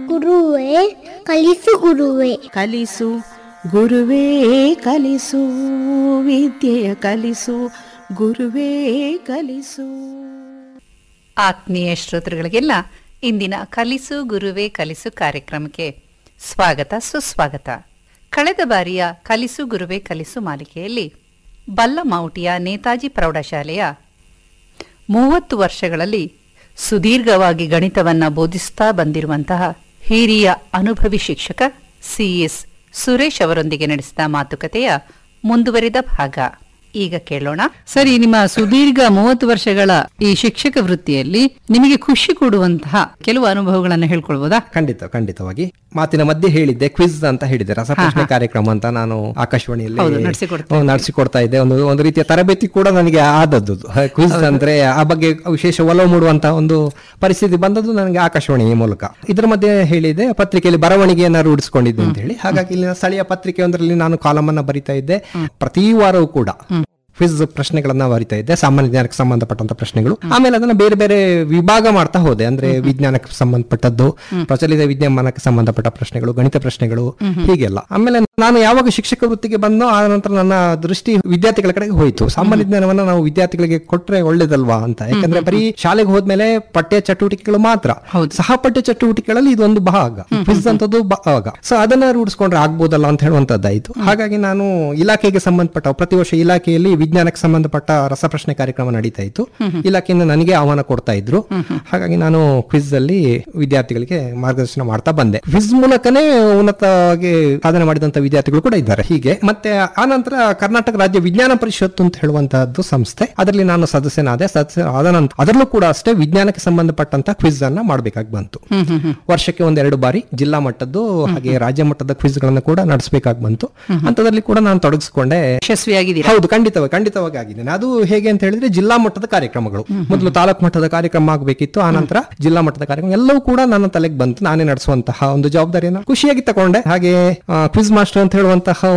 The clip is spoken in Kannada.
ಗುರುವೇ ಕಲಿಸು ಗುರುವೇ ಕಲಿಸು ಗುರುವೇ ಕಲಿಸು ವಿದ್ಯೆಯ ಕಲಿಸು ಗುರುವೇ ಕಲಿಸು ಆತ್ಮೀಯ ಶ್ರೋತೃಗಳಿಗೆಲ್ಲ ಇಂದಿನ ಕಲಿಸು ಗುರುವೇ ಕಲಿಸು ಕಾರ್ಯಕ್ರಮಕ್ಕೆ ಸ್ವಾಗತ ಸುಸ್ವಾಗತ ಕಳೆದ ಬಾರಿಯ ಕಲಿಸು ಗುರುವೇ ಕಲಿಸು ಮಾಲಿಕೆಯಲ್ಲಿ ಬಲ್ಲಮಾವುಟಿಯ ನೇತಾಜಿ ಪ್ರೌಢಶಾಲೆಯ ಮೂವತ್ತು ವರ್ಷಗಳಲ್ಲಿ ಸುದೀರ್ಘವಾಗಿ ಗಣಿತವನ್ನ ಬೋಧಿಸ್ತಾ ಬಂದಿರುವಂತಹ ಹಿರಿಯ ಅನುಭವಿ ಶಿಕ್ಷಕ ಸಿಎಸ್ ಸುರೇಶ್ ಅವರೊಂದಿಗೆ ನಡೆಸಿದ ಮಾತುಕತೆಯ ಮುಂದುವರಿದ ಭಾಗ ಈಗ ಕೇಳೋಣ ಸರಿ ನಿಮ್ಮ ಸುದೀರ್ಘ ಮೂವತ್ತು ವರ್ಷಗಳ ಈ ಶಿಕ್ಷಕ ವೃತ್ತಿಯಲ್ಲಿ ನಿಮಗೆ ಖುಷಿ ಕೊಡುವಂತಹ ಕೆಲವು ಅನುಭವಗಳನ್ನು ಹೇಳ್ಕೊಳ್ಬೋದಾ ಖಂಡಿತ ಖಂಡಿತವಾಗಿ ಮಾತಿನ ಮಧ್ಯೆ ಹೇಳಿದ್ದೆ ಕ್ವಿಜ್ ಅಂತ ಹೇಳಿದ್ದೆ ರಸಪ್ರಶ್ನೆ ಕಾರ್ಯಕ್ರಮ ಅಂತ ನಾನು ಆಕಾಶವಾಣಿಯಲ್ಲಿ ಹೌದು, ನಡೆಸಿಕೊಡ್ತಾ ಹ್ಮ್, ನಡೆಸಿಕೊಡ್ತಾ ಇದ್ದೆ ಒಂದು ಒಂದು ರೀತಿಯ ತರಬೇತಿ ಕೂಡ ನನಗೆ ಆದದ್ದು ಕ್ವಿಜ್ ಅಂದ್ರೆ ಆ ಬಗ್ಗೆ ವಿಶೇಷ ಒಲವು ಮೂಡುವಂತಹ ಒಂದು ಪರಿಸ್ಥಿತಿ ಬಂದದ್ದು ನನಗೆ ಆಕಾಶವಾಣಿ ಮೂಲಕ ಇದರ ಮಧ್ಯೆ ಹೇಳಿದೆ ಪತ್ರಿಕೆಯಲ್ಲಿ ಬರವಣಿಗೆಯನ್ನ ರೂಢಿಸಿಕೊಂಡಿದ್ದೆ ಅಂತ ಹೇಳಿ ಹಾಗಾಗಿ ಇಲ್ಲಿನ ಸ್ಥಳೀಯ ಪತ್ರಿಕೆಯೊಂದರಲ್ಲಿ ನಾನು ಕಾಲಮ್ ಅನ್ನ ಬರಿತಾ ಇದ್ದೆ ಪ್ರತಿ ವಾರವೂ ಕೂಡ ಕ್ವಿಜ್ ಪ್ರಶ್ನೆಗಳನ್ನ ಬರಿತಾ ಇದ್ದೆ ಸಾಮಾನ್ಯ ಜ್ಞಾನಕ್ಕೆ ಸಂಬಂಧಪಟ್ಟಂತ ಪ್ರಶ್ನೆಗಳು ಆಮೇಲೆ ಅದನ್ನ ಬೇರೆ ಬೇರೆ ವಿಭಾಗ ಮಾಡ್ತಾ ಹೋದೆ ಅಂದ್ರೆ ವಿಜ್ಞಾನಕ್ಕೆ ಸಂಬಂಧಪಟ್ಟದ್ದು ಪ್ರಚಲಿತ ವಿದ್ಯಮಾನಕ್ಕೆ ಸಂಬಂಧಪಟ್ಟ ಪ್ರಶ್ನೆಗಳು ಗಣಿತ ಪ್ರಶ್ನೆಗಳು ಹೀಗೆಲ್ಲ ಆಮೇಲೆ ನಾನು ಯಾವಾಗ ಶಿಕ್ಷಕ ವೃತ್ತಿಗೆ ಬಂದೋ ಆ ನಂತರ ನನ್ನ ದೃಷ್ಟಿ ವಿದ್ಯಾರ್ಥಿಗಳ ಕಡೆಗೆ ಹೋಯಿತು ಸಾಮಾನ್ಯ ಜ್ಞಾನವನ್ನ ನಾವು ವಿದ್ಯಾರ್ಥಿಗಳಿಗೆ ಕೊಟ್ರೆ ಒಳ್ಳೇದಲ್ವಾ ಅಂತ ಯಾಕಂದ್ರೆ ಬರೀ ಶಾಲೆಗೆ ಹೋದ್ಮೇಲೆ ಪಠ್ಯ ಚಟುವಟಿಕೆಗಳು ಮಾತ್ರ ಸಹಪಠ್ಯ ಚಟುವಟಿಕೆಗಳಲ್ಲಿ ಇದೊಂದು ಭಾಗ ಕ್ವಿಜ್ ಅಂತದ್ದು ಭಾಗ ಸೊ ಅದನ್ನ ರೂಢಿಸ್ಕೊಂಡ್ರೆ ಆಗ್ಬೋದಲ್ಲ ಅಂತ ಹೇಳುವಂತದ್ದಾಯ್ತು ಹಾಗಾಗಿ ನಾನು ಇಲಾಖೆಗೆ ಸಂಬಂಧಪಟ್ಟ ಪ್ರತಿ ವರ್ಷ ಇಲಾಖೆಯಲ್ಲಿ ವಿಜ್ಞಾನಕ್ಕೆ ಸಂಬಂಧಪಟ್ಟ ರಸಪ್ರಶ್ನೆ ಕಾರ್ಯಕ್ರಮ ನಡೀತಾ ಇತ್ತು ಇಲಾಖೆಯಿಂದ ನನಗೆ ಆಹ್ವಾನ ಕೊಡ್ತಾ ಇದ್ರು ಹಾಗಾಗಿ ನಾನು ಕ್ವಿಜ್ ಅಲ್ಲಿ ವಿದ್ಯಾರ್ಥಿಗಳಿಗೆ ಮಾರ್ಗದರ್ಶನ ಮಾಡ್ತಾ ಬಂದೆ ಕ್ವಿಜ್ ಮೂಲಕನೇ ಉನ್ನತವಾಗಿ ಸಾಧನೆ ಮಾಡಿದಂತ ವಿದ್ಯಾರ್ಥಿಗಳು ಕೂಡ ಇದ್ದಾರೆ ಹೀಗೆ ಮತ್ತೆ ಆ ನಂತರ ಕರ್ನಾಟಕ ರಾಜ್ಯ ವಿಜ್ಞಾನ ಪರಿಷತ್ತು ಅಂತ ಹೇಳುವಂತಹದ್ದು ಸಂಸ್ಥೆ ಅದರಲ್ಲಿ ನಾನು ಸದಸ್ಯನಾದೆ ಸದಸ್ಯ ಆದ ನಂತರ ಅದರಲ್ಲೂ ಕೂಡ ಅಷ್ಟೇ ವಿಜ್ಞಾನಕ್ಕೆ ಸಂಬಂಧಪಟ್ಟಂತ ಕ್ವಿಜ್ ಅನ್ನ ಮಾಡಬೇಕಾಗಿ ಬಂತು ವರ್ಷಕ್ಕೆ ಒಂದೆರಡು ಬಾರಿ ಜಿಲ್ಲಾ ಮಟ್ಟದ್ದು ಹಾಗೆ ರಾಜ್ಯ ಮಟ್ಟದ ಕ್ವಿಜ್ ಗಳನ್ನ ಕೂಡ ನಡೆಸಬೇಕಾಗಿ ಬಂತು ಅಂತದಲ್ಲಿ ಕೂಡ ನಾನು ತೊಡಗಿಸಿಕೊಂಡೆ ಯಶಸ್ವಿಯಾಗಿದ್ದೀರಾ ಹೌದು ಖಂಡಿತವಾಗಿ ಖಂಡಿತವಾಗಿ ಆಗಿದ್ದೇನೆ ಅದು ಹೇಗೆ ಅಂತ ಹೇಳಿದ್ರೆ ಜಿಲ್ಲಾ ಮಟ್ಟದ ಕಾರ್ಯಕ್ರಮಗಳು ಮೊದಲು ತಾಲೂಕು ಮಟ್ಟದ ಕಾರ್ಯಕ್ರಮ ಆಗಬೇಕಿತ್ತು ಆ ನಂತರ ಜಿಲ್ಲಾ ಮಟ್ಟದ ಕಾರ್ಯಕ್ರಮ ಎಲ್ಲವೂ ಕೂಡ ನನ್ನ ತಲೆಗೆ ಬಂತು ನಾನೇ ನಡೆಸುವಂತಹ ಒಂದು ಜವಾಬ್ದಾರಿಯನ್ನು ಖುಷಿಯಾಗಿ ತಗೊಂಡೆ ಹಾಗೆ ಕ್ವಿಜ್ ಮಾಸ್ಟರ್ ಅಂತ ಹೇಳುವಂತಹ